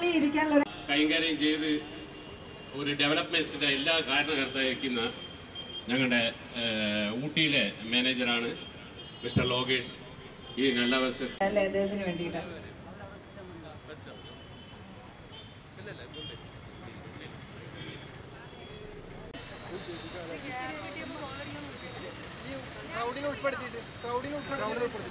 peacefully ഇരിക്കാനുള്ള ഒരു കൈകാര്യം ചെയ്ത് ഒരു ഡെവലപ്മെൻറ്റ്സിൻ്റെ എല്ലാ കാരണകർത്തായിരിക്കുന്ന ഞങ്ങളുടെ ഏഹ്, ഊട്ടിയിലെ മാനേജറാണ് മിസ്റ്റർ ലോകേഷ് ഈ നല്ല അവസരം അല്ലേ അദ്ദേഹത്തിന് വേണ്ടിയിട്ട് ക്രൗഡിനെ ഉൾപ്പെടുത്തിയിട്ട് ക്രൗഡിനെ ഉൾപ്പെടുത്തി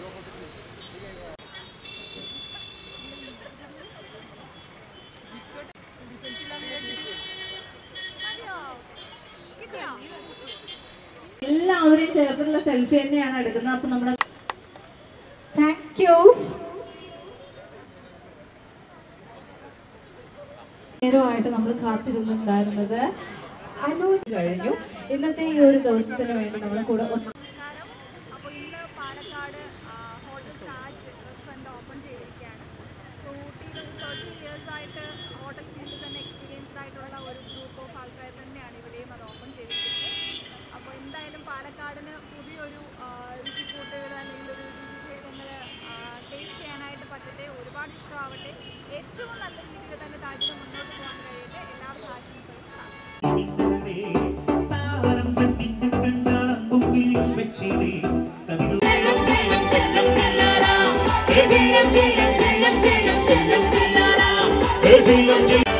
എല്ലാവരെയും ചേർത്തുള്ള സെൽഫി തന്നെയാണ് എടുക്കുന്നത് അപ്പൊ നമ്മുടെ താങ്ക് യു നേരമായിട്ട് നമ്മൾ കാത്തിരുന്നുണ്ടായിരുന്നത് അനു കഴിഞ്ഞു ഇന്നത്തെ ഈ ഒരു ദിവസത്തിന് വേണ്ടി നമ്മുടെ കൂടെ ഒ- നമസ്കാരം അപ്പോൾ ഇന്ന് പാലക്കാട് ആ, ഹോട്ടൽ താജ് റെസ്റ്റോറൻറ്റ് ഓപ്പൺ ചെയ്തിരിക്കുകയാണ് സോ ഊട്ടിയിൽ ഒരു തേർട്ടി ഇയേഴ്സ് ആയിട്ട് ഹോട്ടൽ ഫീൽഡിൽ തന്നെ എക്സ്പീരിയൻസ്ഡ് ആയിട്ടുള്ള ഒരു ഗ്രൂപ്പ് ഓഫ് ആൾക്കാർ തന്നെയാണ് ഇവിടെയും അത് ഓപ്പൺ ചെയ്തിരിക്കുന്നത് അപ്പോൾ എന്തായാലും പാലക്കാടിന് പുതിയൊരു ആ, രുചിക്കൂട്ടുകൾ അല്ലെങ്കിൽ ഒരു രുചിഭേദങ്ങൾ ടേസ്റ്റ് ചെയ്യാനായിട്ട് പറ്റട്ടെ ഒരുപാട് ഇഷ്ടമാവട്ടെ ഏറ്റവും നല്ല രീതിയിൽ തന്നെ താജിന് മുന്നോട്ട് പോകാൻ കഴിയട്ടെ എല്ലാവിധ ആശംസകളും കാണും Hey,